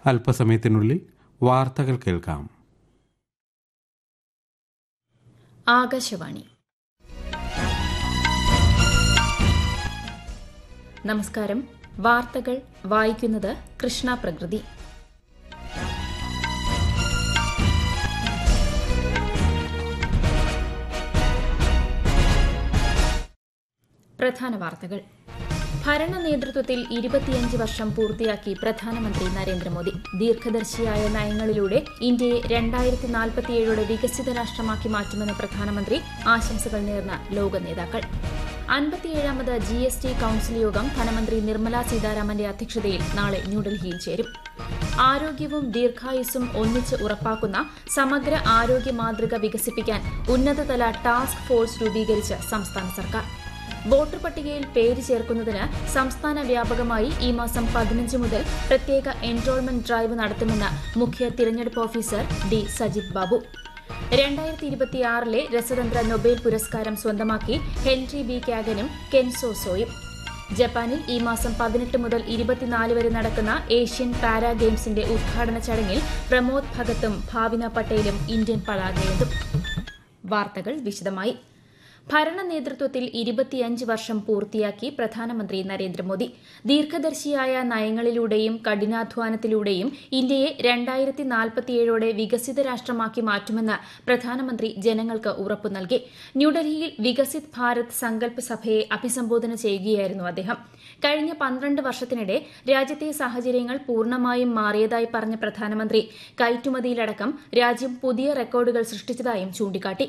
അല്പസമയത്തിനുള്ളിൽ വാർത്തകൾ കേൾക്കാം ആകാശവാണി നമസ്കാരം വാർത്തകൾ വായിക്കുന്നത് കൃഷ്ണ പ്രകൃതി പ്രധാന വാർത്തകൾ ഭരണ നേതൃത്വത്തിൽ ഇരുപത്തിയഞ്ച് വർഷം പൂർത്തിയാക്കി പ്രധാനമന്ത്രി നരേന്ദ്രമോദി ദീർഘദർശിയായ നയങ്ങളിലൂടെ ഇന്ത്യയെ രണ്ടായിരത്തി നാൽപ്പത്തിയേഴോടെ വികസിത രാഷ്ട്രമാക്കി മാറ്റുമെന്ന് പ്രധാനമന്ത്രി ആശംസകൾ നേർന്ന ലോക നേതാക്കൾ അൻപത്തിയേഴാമത് ജി എസ് ടി കൌൺസിൽ യോഗം ധനമന്ത്രി നിർമ്മല സീതാരാമന്റെ അധ്യക്ഷതയിൽ നാളെ ന്യൂഡൽഹിയിൽ ചേരും ആരോഗ്യവും ദീർഘായുസ്സും ഒന്നിച്ച് ഉറപ്പാക്കുന്ന സമഗ്ര ആരോഗ്യ മാതൃക വികസിപ്പിക്കാൻ ഉന്നതതല ടാസ്ക് ഫോഴ്സ് രൂപീകരിച്ച് സംസ്ഥാന സർക്കാർ വോട്ടർ പട്ടികയിൽ പേര് ചേർക്കുന്നതിന് സംസ്ഥാന വ്യാപകമായി ഈ മാസം പതിനഞ്ച് മുതൽ പ്രത്യേക എൻറോൾമെന്റ് ഡ്രൈവ് നടത്തുമെന്ന് മുഖ്യ തിരഞ്ഞെടുപ്പ് ഓഫീസർ ഡി സജിത് ബാബു രണ്ടായിരത്തി ഇരുപത്തിയാറിലെ രസതന്ത്ര നൊബേൽ പുരസ്കാരം സ്വന്തമാക്കി ഹെൻറി ബി കാഗനും കെൻസോ സോയും ജപ്പാനിൽ ഈ മാസം പതിനെട്ട് മുതൽ ഇരുപത്തിനാല് വരെ നടക്കുന്ന ഏഷ്യൻ പാരാ ഗെയിംസിന്റെ ഉദ്ഘാടന ചടങ്ങിൽ പ്രമോദ് ഭഗത്തും ഭാവിന പട്ടേലും ഇന്ത്യൻ പതാകയേന്തും വാർത്തകൾ വിശദമായി ഭരണ നേതൃത്വത്തിൽ ഇരുപത്തിയഞ്ച് വർഷം പൂർത്തിയാക്കി പ്രധാനമന്ത്രി നരേന്ദ്രമോദി ദീർഘദർശിയായ നയങ്ങളിലൂടെയും കഠിനാധ്വാനത്തിലൂടെയും ഇന്ത്യയെ രണ്ടായിരത്തി നാൽപ്പത്തിയേഴോടെ വികസിത രാഷ്ട്രമാക്കി മാറ്റുമെന്ന് പ്രധാനമന്ത്രി ജനങ്ങൾക്ക് ഉറപ്പു നൽകി ന്യൂഡൽഹിയിൽ വികസിത് ഭാരത് സങ്കല്പ് സഭയെ അഭിസംബോധന ചെയ്യുകയായിരുന്നു അദ്ദേഹം കഴിഞ്ഞ പന്ത്രണ്ട് വർഷത്തിനിടെ രാജ്യത്തെ സാഹചര്യങ്ങൾ പൂർണ്ണമായും മാറിയതായി പറഞ്ഞ പ്രധാനമന്ത്രി കയറ്റുമതിയിലടക്കം രാജ്യം പുതിയ റെക്കോർഡുകൾ സൃഷ്ടിച്ചതായും ചൂണ്ടിക്കാട്ടി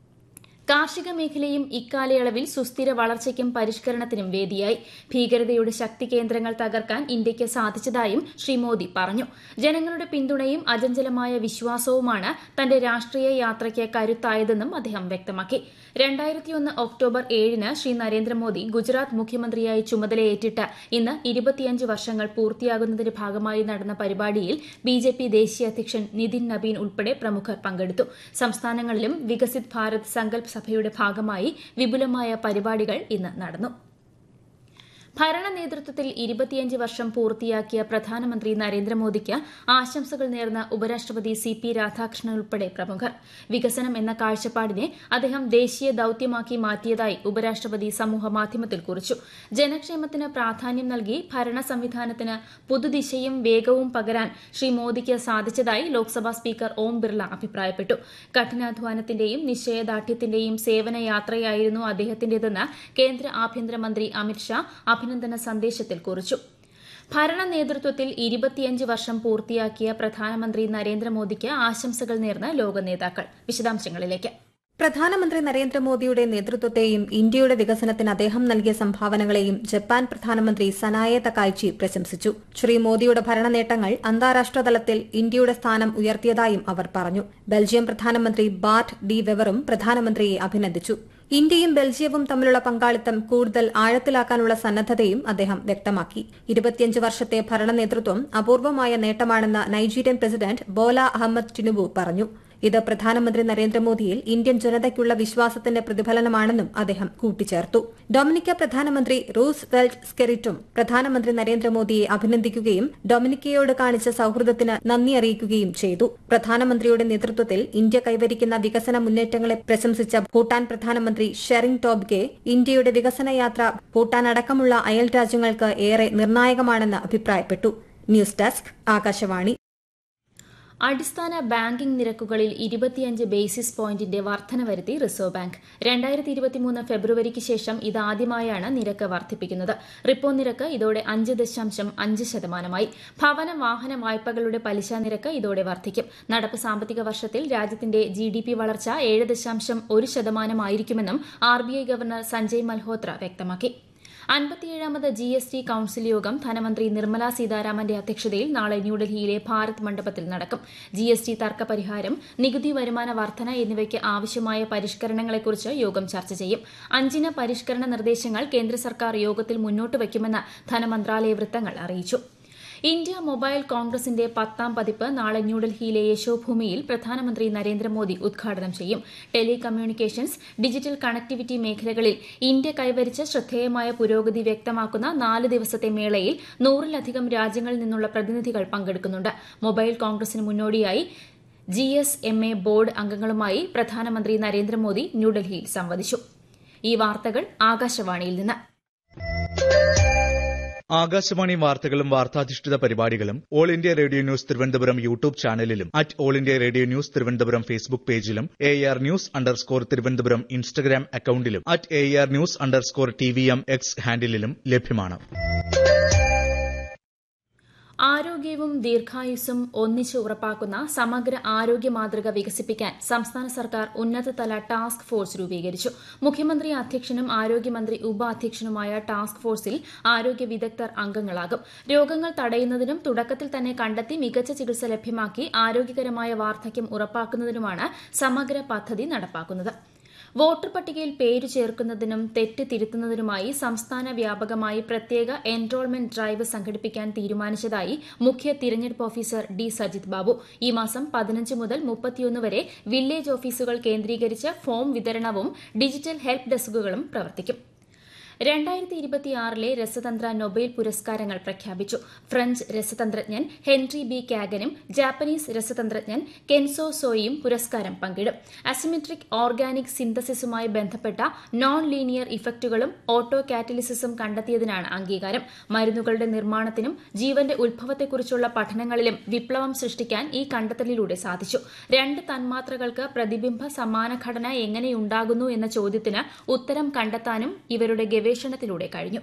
കാർഷിക മേഖലയും ഇക്കാലയളവിൽ സുസ്ഥിര വളർച്ചയ്ക്കും പരിഷ്കരണത്തിനും വേദിയായി ഭീകരതയുടെ ശക്തി കേന്ദ്രങ്ങൾ തകർക്കാൻ ഇന്ത്യയ്ക്ക് സാധിച്ചതായും ശ്രീ മോദി പറഞ്ഞു ജനങ്ങളുടെ പിന്തുണയും അചഞ്ചലമായ വിശ്വാസവുമാണ് തന്റെ രാഷ്ട്രീയ യാത്രയ്ക്ക് കരുത്തായതെന്നും അദ്ദേഹം വ്യക്തമാക്കി രണ്ടായിരത്തിയൊന്ന് ഒക്ടോബർ ഏഴിന് ശ്രീ നരേന്ദ്രമോദി ഗുജറാത്ത് മുഖ്യമന്ത്രിയായി ചുമതലയേറ്റിട്ട് ഇന്ന് ഇരുപത്തിയഞ്ച് വർഷങ്ങൾ പൂർത്തിയാകുന്നതിന്റെ ഭാഗമായി നടന്ന പരിപാടിയിൽ ബിജെപി ദേശീയ അധ്യക്ഷൻ നിതിൻ നബീൻ ഉൾപ്പെടെ പ്രമുഖർ പങ്കെടുത്തു സംസ്ഥാനങ്ങളിലും വികസിത് ഭാരത് സങ്കല്പ് സഭയുടെ ഭാഗമായി വിപുലമായ പരിപാടികൾ ഇന്ന് നടന്നു ഭരണ നേതൃത്വത്തിൽ ഇരുപത്തിയഞ്ച് വർഷം പൂർത്തിയാക്കിയ പ്രധാനമന്ത്രി നരേന്ദ്രമോദിക്ക് ആശംസകൾ നേർന്ന ഉപരാഷ്ട്രപതി സി പി രാധാകൃഷ്ണൻ ഉൾപ്പെടെ പ്രമുഖർ വികസനം എന്ന കാഴ്ചപ്പാടിനെ അദ്ദേഹം ദേശീയ ദൌത്യമാക്കി മാറ്റിയതായി ഉപരാഷ്ട്രപതി സമൂഹമാധ്യമത്തിൽ കുറിച്ചു ജനക്ഷേമത്തിന് പ്രാധാന്യം നൽകി ഭരണ സംവിധാനത്തിന് പുതുദിശയും വേഗവും പകരാൻ ശ്രീ മോദിക്ക് സാധിച്ചതായി ലോക്സഭാ സ്പീക്കർ ഓം ബിർള അഭിപ്രായപ്പെട്ടു കഠിനാധ്വാനത്തിന്റെയും നിശ്ചയദാർഢ്യത്തിന്റെയും സേവന യാത്രയായിരുന്നു അദ്ദേഹത്തിന്റേതെന്ന് കേന്ദ്ര ആഭ്യന്തരമന്ത്രി അമിത്ഷാ അഭിനന്ദന സന്ദേശത്തിൽ കുറിച്ചു ഭരണ നേതൃത്വത്തിൽ ഇരുപത്തിയഞ്ച് വർഷം പൂർത്തിയാക്കിയ പ്രധാനമന്ത്രി നരേന്ദ്രമോദിക്ക് ആശംസകൾ നേർന്ന് ലോക നേതാക്കൾ വിശദാംശങ്ങളിലേക്ക് പ്രധാനമന്ത്രി നരേന്ദ്രമോദിയുടെ നേതൃത്വത്തെയും ഇന്ത്യയുടെ വികസനത്തിന് അദ്ദേഹം നൽകിയ സംഭാവനകളെയും ജപ്പാൻ പ്രധാനമന്ത്രി സനായെ തക്കായ്ചി പ്രശംസിച്ചു ശ്രീ മോദിയുടെ ഭരണ നേട്ടങ്ങൾ അന്താരാഷ്ട്ര തലത്തിൽ ഇന്ത്യയുടെ സ്ഥാനം ഉയർത്തിയതായും അവർ പറഞ്ഞു ബെൽജിയം പ്രധാനമന്ത്രി ബാർട്ട് ഡി വെവറും പ്രധാനമന്ത്രിയെ അഭിനന്ദിച്ചു ഇന്ത്യയും ബെൽജിയവും തമ്മിലുള്ള പങ്കാളിത്തം കൂടുതൽ ആഴത്തിലാക്കാനുള്ള സന്നദ്ധതയും അദ്ദേഹം വ്യക്തമാക്കി ഇരുപത്തിയഞ്ച് വർഷത്തെ ഭരണ നേതൃത്വം അപൂർവമായ നേട്ടമാണെന്ന് Nigerian president Bola Ahmed Tinubu പറഞ്ഞു ഇത് പ്രധാനമന്ത്രി നരേന്ദ്രമോദിയിൽ ഇന്ത്യൻ ജനതയ്ക്കുള്ള വിശ്വാസത്തിന്റെ പ്രതിഫലനമാണെന്നും അദ്ദേഹം കൂട്ടിച്ചേർത്തു ഡൊമിനിക്ക പ്രധാനമന്ത്രി റൂസ് വെൽറ്റ് സ്കെറിറ്റും പ്രധാനമന്ത്രി നരേന്ദ്രമോദിയെ അഭിനന്ദിക്കുകയും ഡൊമിനിക്കയോട് കാണിച്ച സൌഹൃദത്തിന് നന്ദി അറിയിക്കുകയും ചെയ്തു പ്രധാനമന്ത്രിയുടെ നേതൃത്വത്തിൽ ഇന്ത്യ കൈവരിക്കുന്ന വികസന മുന്നേറ്റങ്ങളെ പ്രശംസിച്ച ഭൂട്ടാൻ പ്രധാനമന്ത്രി ഷെറിംഗ് ടോബ്ഗെ ഇന്ത്യയുടെ വികസന യാത്ര ഭൂട്ടാൻ അടക്കമുള്ള അയൽ രാജ്യങ്ങൾക്ക് ഏറെ നിർണായകമാണെന്ന് അഭിപ്രായപ്പെട്ടു ന്യൂസ് ഡെസ്ക് ആകാശവാണി അടിസ്ഥാന ബാങ്കിംഗ് നിരക്കുകളിൽ ഇരുപത്തിയഞ്ച് ബേസിസ് പോയിന്റിന്റെ വർധന വരുത്തി റിസർവ് ബാങ്ക് രണ്ടായിരത്തി ഇരുപത്തിമൂന്ന് ഫെബ്രുവരിക്ക് ശേഷം ഇതാദ്യമായാണ് നിരക്ക് വർദ്ധിപ്പിക്കുന്നത് റിപ്പോ നിരക്ക് ഇതോടെ അഞ്ച് ദശാംശം അഞ്ച് ശതമാനമായി ഭവന വാഹന വായ്പകളുടെ പലിശ നിരക്ക് ഇതോടെ വർദ്ധിക്കും നടപ്പ് സാമ്പത്തിക വർഷത്തിൽ രാജ്യത്തിന്റെ ജി ഡി പി വളർച്ച ഏഴ് ദശാംശം ഒരു ശതമാനമായിരിക്കുമെന്നും R B I governor Sanjay Malhotra വ്യക്തമാക്കി അൻപത്തിയേഴാമത് ജി എസ് ടി കൌൺസിൽ യോഗം ധനമന്ത്രി നിർമ്മല സീതാരാമന്റെ അധ്യക്ഷതയിൽ നാളെ ന്യൂഡൽഹിയിലെ ഭാരത് മണ്ഡപത്തിൽ നടക്കും ജി എസ് ടി തർക്ക പരിഹാരം നികുതി വരുമാന വർധന എന്നിവയ്ക്ക് ആവശ്യമായ പരിഷ്കരണങ്ങളെക്കുറിച്ച് യോഗം ചർച്ച ചെയ്യും അഞ്ചിന പരിഷ്കരണ നിർദ്ദേശങ്ങൾ കേന്ദ്ര സർക്കാർ യോഗത്തിൽ മുന്നോട്ട് വയ്ക്കുമെന്ന് ധനമന്ത്രാലയ വൃത്തങ്ങൾ അറിയിച്ചു ഇന്ത്യ മൊബൈൽ കോൺഗ്രസിന്റെ പത്താം പതിപ്പ് നാളെ ന്യൂഡൽഹിയിലെ യശോഭൂമിയിൽ പ്രധാനമന്ത്രി നരേന്ദ്രമോദി ഉദ്ഘാടനം ചെയ്യും ടെലി കമ്മ്യൂണിക്കേഷൻസ് ഡിജിറ്റൽ കണക്ടിവിറ്റി മേഖലകളിൽ ഇന്ത്യ കൈവരിച്ച ശ്രദ്ധേയമായ പുരോഗതി വ്യക്തമാക്കുന്ന നാല് ദിവസത്തെ മേളയിൽ നൂറിലധികം രാജ്യങ്ങളിൽ നിന്നുള്ള പ്രതിനിധികൾ പങ്കെടുക്കുന്നുണ്ട് മൊബൈൽ കോൺഗ്രസിന് മുന്നോടിയായി G S M A board അംഗങ്ങളുമായി പ്രധാനമന്ത്രി നരേന്ദ്രമോദി ന്യൂഡൽഹിയിൽ സംവദിച്ചു ഈ വാർത്തകൾ ആകാശവാണിയിൽ നിന്ന് ആകാശവാണി വാർത്തകളും വാർത്താധിഷ്ഠിത പരിപാടികളും All India Radio news Thiruvananthapuram YouTube ചാനലിലും at All India Radio news Thiruvananthapuram Facebook പേജിലും A R news underscore Thiruvananthapuram Instagram അക്കൌണ്ടിലും at A R news underscore T V M X ഹാൻഡിലും ലഭ്യമാണ് ആരോഗ്യവും ദീർഘായുസ്സും ഒന്നിച്ച് ഉറപ്പാക്കുന്ന സമഗ്ര ആരോഗ്യ മാതൃക വികസിപ്പിക്കാൻ സംസ്ഥാന സർക്കാർ ഉന്നതതല ടാസ്ക് ഫോഴ്സ് രൂപീകരിച്ചു മുഖ്യമന്ത്രി അധ്യക്ഷനും ആരോഗ്യമന്ത്രി ഉപാധ്യക്ഷനുമായ ടാസ്ക് ഫോഴ്സിൽ ആരോഗ്യ വിദഗ്ധർ അംഗങ്ങളാകും രോഗങ്ങൾ തടയുന്നതിനും തുടക്കത്തിൽ തന്നെ കണ്ടെത്തി മികച്ച ചികിത്സ ലഭ്യമാക്കി ആരോഗ്യകരമായ വാർദ്ധക്യം ഉറപ്പാക്കുന്നതിനുമാണ് സമഗ്ര പദ്ധതി നടപ്പാക്കുന്നത് വോട്ടർ പട്ടികയിൽ പേര് ചേർക്കുന്നതിനും തെറ്റ് തിരുത്തുന്നതിനുമായി സംസ്ഥാന വ്യാപകമായി പ്രത്യേക എൻറോൾമെന്റ് ഡ്രൈവ് സംഘടിപ്പിക്കാൻ തീരുമാനിച്ചതായി മുഖ്യ തിരഞ്ഞെടുപ്പ് ഓഫീസർ ഡി സജിത് ബാബു ഈ മാസം പതിനഞ്ച് മുതൽ മുപ്പത്തിയൊന്ന് വരെ വില്ലേജ് ഓഫീസുകൾ കേന്ദ്രീകരിച്ച് ഫോം വിതരണവും ഡിജിറ്റൽ ഹെൽപ്പ് ഡെസ്കുകളും പ്രവർത്തിക്കും രണ്ടായിരത്തി ഇരുപത്തിയാറിലെ രസതന്ത്ര നൊബേൽ പുരസ്കാരങ്ങൾ പ്രഖ്യാപിച്ചു ഫ്രഞ്ച് രസതന്ത്രജ്ഞൻ ഹെൻറി ബി കാഗനും ജാപ്പനീസ് രസതന്ത്രജ്ഞൻ കെൻസോ സോയിയും പുരസ്കാരം പങ്കിടും അസിമെട്രിക് ഓർഗാനിക് സിന്തസിസുമായി ബന്ധപ്പെട്ട നോൺ ലീനിയർ ഇഫക്റ്റുകളും ഓട്ടോ കാറ്റലിസിസും കണ്ടെത്തിയതിനാണ് അംഗീകാരം മരുന്നുകളുടെ നിർമ്മാണത്തിനും ജീവന്റെ ഉത്ഭവത്തെക്കുറിച്ചുള്ള പഠനങ്ങളിലും വിപ്ലവം സൃഷ്ടിക്കാൻ ഈ കണ്ടെത്തലിലൂടെ സാധിച്ചു രണ്ട് തന്മാത്രകൾക്ക് പ്രതിബിംബ സമാന ഘടന എങ്ങനെയുണ്ടാകുന്നു എന്ന ചോദ്യത്തിന് ഉത്തരം കണ്ടെത്താനും ഇവരുടെ ഗവേഷണത്തിലൂടെ കഴിഞ്ഞു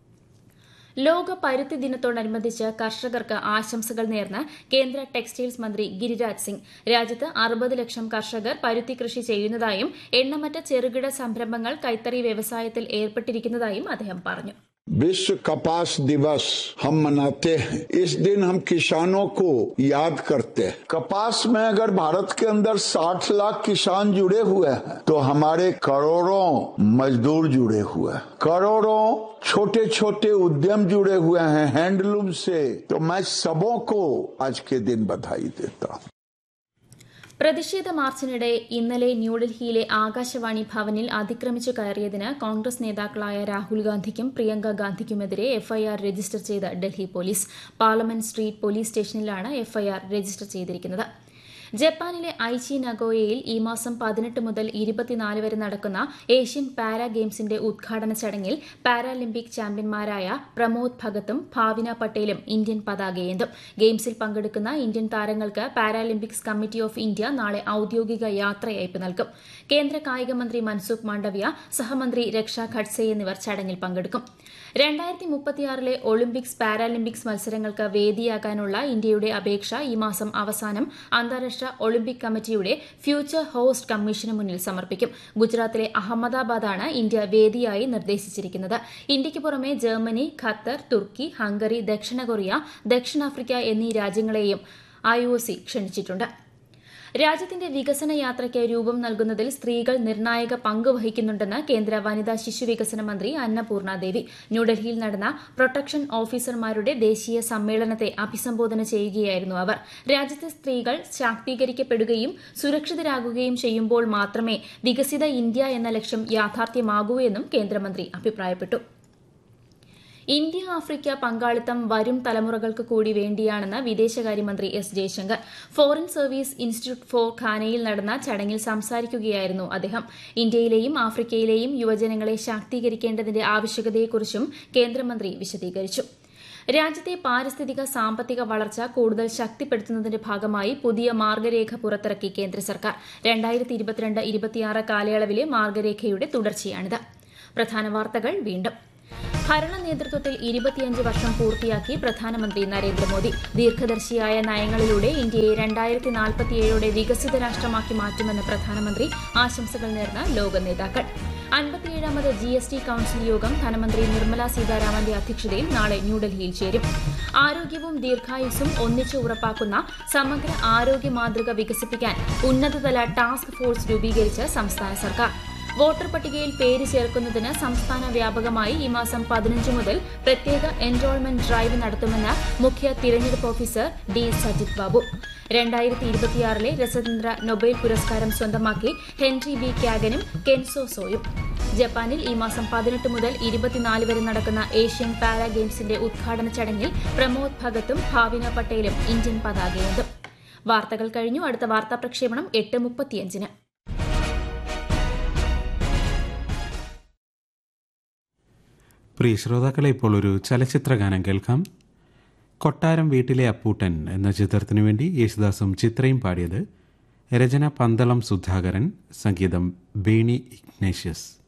ലോക പരുത്തി ദിനത്തോടനുബന്ധിച്ച് കർഷകർക്ക് ആശംസകൾ നേർന്ന് കേന്ദ്ര ടെക്സ്റ്റൈൽസ് മന്ത്രി ഗിരിരാജ് സിംഗ് രാജ്യത്ത് അറുപത് ലക്ഷം കർഷകർ പരുത്തി കൃഷി ചെയ്യുന്നതായും എണ്ണമറ്റ ചെറുകിട സംരംഭങ്ങൾ കൈത്തറി വ്യവസായത്തിൽ ഏർപ്പെട്ടിരിക്കുന്നതായും അദ്ദേഹം പറഞ്ഞു विश्व कपास दिवस हम मनाते हैं इस दिन हम किसानों को याद करते हैं कपास में अगर भारत के अंदर 60 लाख किसान जुड़े हुए हैं तो हमारे करोड़ों मजदूर जुड़े हुए हैं करोड़ों छोटे छोटे उद्यम जुड़े हुए हैं हैंडलूम से तो मैं सबों को आज के दिन बधाई देता हूँ പ്രതിഷേധ മാർച്ചിനിടെ ഇന്നലെ ന്യൂഡൽഹിയിലെ ആകാശവാണി ഭവനിൽ അതിക്രമിച്ചു കയറിയതിന് കോൺഗ്രസ് നേതാക്കളായ രാഹുൽ ഗാന്ധിക്കും പ്രിയങ്ക ഗാന്ധിക്കുമെതിരെ എഫ്ഐആർ രജിസ്റ്റർ ചെയ്ത Delhi police parliament street police സ്റ്റേഷനിലാണ് എഫ്ഐആർ രജിസ്റ്റർ ചെയ്തിരിക്കുന്നത് ജപ്പാനിലെ ഐച്ചി നഗോയയിൽ ഈ മാസം പതിനെട്ട് മുതൽ ഇരുപത്തിനാല് വരെ നടക്കുന്ന ഏഷ്യൻ പാരാ ഗെയിംസിന്റെ ഉദ്ഘാടന ചടങ്ങിൽ പാരാലിമ്പിക് ചാമ്പ്യന്മാരായ പ്രമോദ് ഭഗത്തും ഭാവിന പട്ടേലും ഇന്ത്യൻ പതാകയേന്തും ഗെയിംസിൽ പങ്കെടുക്കുന്ന ഇന്ത്യൻ താരങ്ങൾക്ക് പാരാലിമ്പിക്സ് കമ്മിറ്റി ഓഫ് ഇന്ത്യ നാളെ ഔദ്യോഗിക യാത്രയയപ്പ് നൽകും കേന്ദ്ര കായിക മന്ത്രി മൻസുഖ് മാണ്ഡവ്യ സഹമന്ത്രി രക്ഷ ഖഡ്സെ എന്നിവർ ചടങ്ങിൽ പങ്കെടുക്കും രണ്ടായിരത്തി മുപ്പത്തിയാറിലെ ഒളിമ്പിക്സ് പാരാലിമ്പിക്സ് മത്സരങ്ങൾക്ക് വേദിയാകാനുള്ള ഇന്ത്യയുടെ അപേക്ഷ ഈ മാസം അവസാനം അന്താരാഷ്ട്ര ഒളിമ്പിക് കമ്മിറ്റിയുടെ ഫ്യൂച്ചർ ഹോസ്റ്റ് കമ്മീഷന് മുന്നിൽ സമർപ്പിക്കും ഗുജറാത്തിലെ അഹമ്മദാബാദാണ് ഇന്ത്യ വേദിയായി നിർദ്ദേശിച്ചിരിക്കുന്നത് ഇന്ത്യയ്ക്ക് പുറമെ ജർമ്മനി ഖത്തർ തുർക്കി ഹംഗറി ദക്ഷിണ കൊറിയ ദക്ഷിണാഫ്രിക്ക എന്നീ രാജ്യങ്ങളെയും ഐഒസി ക്ഷണിച്ചിട്ടുണ്ട് രാജ്യത്തിന്റെ വികസന യാത്രയ്ക്ക് രൂപം നൽകുന്നതിൽ സ്ത്രീകൾ നിർണായക പങ്ക് വഹിക്കുന്നുണ്ടെന്ന് കേന്ദ്ര വനിതാ ശിശു വികസന മന്ത്രി അന്നപൂർണ ദേവി ന്യൂഡൽഹിയിൽ നടന്ന പ്രൊട്ടക്ഷൻ ഓഫീസർമാരുടെ ദേശീയ സമ്മേളനത്തെ അഭിസംബോധന ചെയ്യുകയായിരുന്നു അവർ രാജ്യത്തെ സ്ത്രീകൾ ശാക്തീകരിക്കപ്പെടുകയും സുരക്ഷിതരാകുകയും ചെയ്യുമ്പോൾ മാത്രമേ വികസിത ഇന്ത്യ എന്ന ലക്ഷ്യം യാഥാർത്ഥ്യമാകൂ എന്നും കേന്ദ്രമന്ത്രി അഭിപ്രായപ്പെട്ടു ഇന്ത്യ ആഫ്രിക്ക പങ്കാളിത്തം വരും തലമുറകൾക്ക് കൂടി വേണ്ടിയാണെന്ന് വിദേശകാര്യമന്ത്രി S Jaishankar foreign service institute for ഖാനയിൽ നടന്ന ചടങ്ങിൽ സംസാരിക്കുകയായിരുന്നു അദ്ദേഹം ഇന്ത്യയിലെയും ആഫ്രിക്കയിലെയും യുവജനങ്ങളെ ശാക്തീകരിക്കേണ്ടതിന്റെ ആവശ്യകതയെക്കുറിച്ചും കേന്ദ്രമന്ത്രി വിശദീകരിച്ചു രാജ്യത്തെ പാരിസ്ഥിതിക സാമ്പത്തിക വളർച്ച കൂടുതൽ ശക്തിപ്പെടുത്തുന്നതിന്റെ ഭാഗമായി പുതിയ മാർഗരേഖ പുറത്തിറക്കി കേന്ദ്ര സർക്കാർ രണ്ടായിരത്തി ഇരുപത്തിരണ്ട് ഇരുപത്തിയാറ് കാലയളവിലെ മാർഗരേഖയുടെ തുടർച്ചയാണിത് പ്രധാന വാർത്തകൾ വീണ്ടും ഭരണ നേതൃത്വത്തിൽ ഇരുപത്തിയഞ്ച് വർഷം പൂർത്തിയാക്കി പ്രധാനമന്ത്രി നരേന്ദ്രമോദി ദീർഘദർശിയായ നയങ്ങളിലൂടെ ഇന്ത്യയെ രണ്ടായിരത്തി നാൽപ്പത്തിയേഴോടെ വികസിത രാഷ്ട്രമാക്കി മാറ്റുമെന്ന് പ്രധാനമന്ത്രി ആശംസകൾ നേർന്ന ലോക നേതാക്കൾ അൻപത്തിയേഴാമത് ജി എസ് ടി കൌൺസിൽ യോഗം ധനമന്ത്രി നിർമ്മല സീതാരാമന്റെ അധ്യക്ഷതയിൽ നാളെ ന്യൂഡൽഹിയിൽ ചേരും ആരോഗ്യവും ദീർഘായുസ്സും ഒന്നിച്ച് ഉറപ്പാക്കുന്ന സമഗ്ര ആരോഗ്യ മാതൃക വികസിപ്പിക്കാൻ ഉന്നതതല ടാസ്ക് ഫോഴ്സ് രൂപീകരിച്ച് സംസ്ഥാന സർക്കാർ വോട്ടർ പട്ടികയിൽ പേര് ചേർക്കുന്നതിന് സംസ്ഥാന വ്യാപകമായി ഈ മാസം പതിനഞ്ച് മുതൽ പ്രത്യേക എൻറോൾമെന്റ് ഡ്രൈവ് നടത്തുമെന്ന് മുഖ്യ തിരഞ്ഞെടുപ്പ് ഓഫീസർ ഡി സജിത് ബാബു രണ്ടായിരത്തി ഇരുപത്തിയാറിലെ രസതന്ത്ര നൊബേൽ പുരസ്കാരം സ്വന്തമാക്കി ഹെൻറി ബി ക്യാഗനും കെൻസോ സോയും ജപ്പാനിൽ ഈ മാസം പതിനെട്ട് മുതൽ ഇരുപത്തിനാല് വരെ നടക്കുന്ന ഏഷ്യൻ പാരാ ഗെയിംസിന്റെ ഉദ്ഘാടന ചടങ്ങിൽ പ്രമോദ് ഭഗത്തും ഭാവിന പട്ടേലും ഇന്ത്യൻ പതാകയേന്തും വാർത്തകൾ കഴിഞ്ഞു അടുത്ത വാർത്താ പ്രക്ഷേപണം എട്ട് മുപ്പത്തിയഞ്ചിന് പ്രിയ ശ്രോതാക്കളെ ഇപ്പോൾ ഒരു ചലച്ചിത്ര ഗാനം കേൾക്കാം കൊട്ടാരം വീട്ടിലെ അപ്പൂട്ടൻ എന്ന ചിത്രത്തിനു വേണ്ടി യേശുദാസും ചിത്രയും പാടിയത് രചന പന്തളം സുധാകരൻ സംഗീതം ബേണി ഇഗ്നേഷ്യസ്